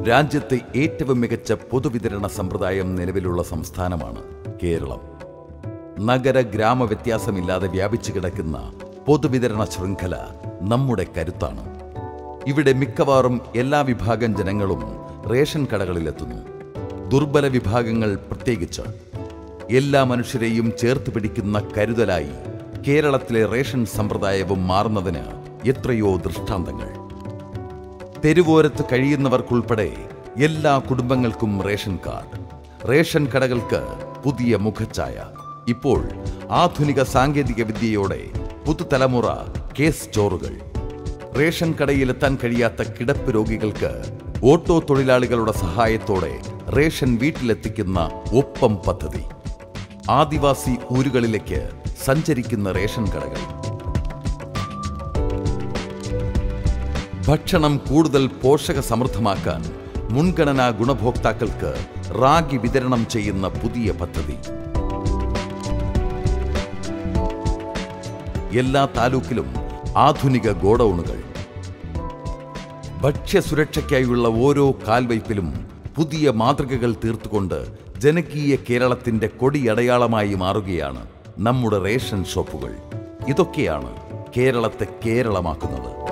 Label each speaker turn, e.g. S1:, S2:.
S1: രാജ്യത്തെ ഏറ്റവും മികച്ച പൊതുവിതരണ സമ്പ്രദായം നിലവിലുള്ള സംസ്ഥാനമാണ് കേരളം നഗര ഗ്രാമ വ്യത്യാസമില്ലാതെ വ്യാപിച്ചു കിടക്കുന്ന പൊതുവിതരണ ശൃംഖല നമ്മുടെ കരുത്താണ് ഇവിടെ മിക്കവാറും എല്ലാ വിഭാഗം ജനങ്ങളും റേഷൻ കടകളിലെത്തുന്നു ദുർബല വിഭാഗങ്ങൾ പ്രത്യേകിച്ച് എല്ലാ മനുഷ്യരെയും ചേർത്ത് പിടിക്കുന്ന കരുതലായി കേരളത്തിലെ റേഷൻ സമ്പ്രദായവും മാറുന്നതിന് എത്രയോ ദൃഷ്ടാന്തങ്ങൾ തെരുവോരത്ത് കഴിയുന്നവർക്കുൾപ്പെടെ എല്ലാ കുടുംബങ്ങൾക്കും റേഷൻ കാർഡ് റേഷൻ കടകൾക്ക് പുതിയ മുഖച്ഛായ ഇപ്പോൾ ആധുനിക സാങ്കേതിക വിദ്യയോടെ പുതുതലമുറ കേസ് സ്റ്റോറുകൾ റേഷൻ കടയിലെത്താൻ കഴിയാത്ത കിടപ്പ് രോഗികൾക്ക് ഓട്ടോ തൊഴിലാളികളുടെ സഹായത്തോടെ റേഷൻ വീട്ടിലെത്തിക്കുന്ന ഒപ്പം പദ്ധതി ആദിവാസി ഊരുകളിലേക്ക് സഞ്ചരിക്കുന്ന റേഷൻ കടകൾ ഭക്ഷണം കൂടുതൽ പോഷക സമൃദ്ധമാക്കാൻ മുൻഗണനാ ഗുണഭോക്താക്കൾക്ക് റാഗി വിതരണം ചെയ്യുന്ന പുതിയ പദ്ധതി എല്ലാ താലൂക്കിലും ആധുനിക ഗോഡൌണുകൾ ഭക്ഷ്യസുരക്ഷയ്ക്കായുള്ള ഓരോ കാൽവയ്പിലും പുതിയ മാതൃകകൾ തീർത്തുകൊണ്ട് ജനകീയ കേരളത്തിന്റെ കൊടിയടയാളമായി മാറുകയാണ് നമ്മുടെ റേഷൻ ഷോപ്പുകൾ ഇതൊക്കെയാണ് കേരളത്തെ കേരളമാക്കുന്നത്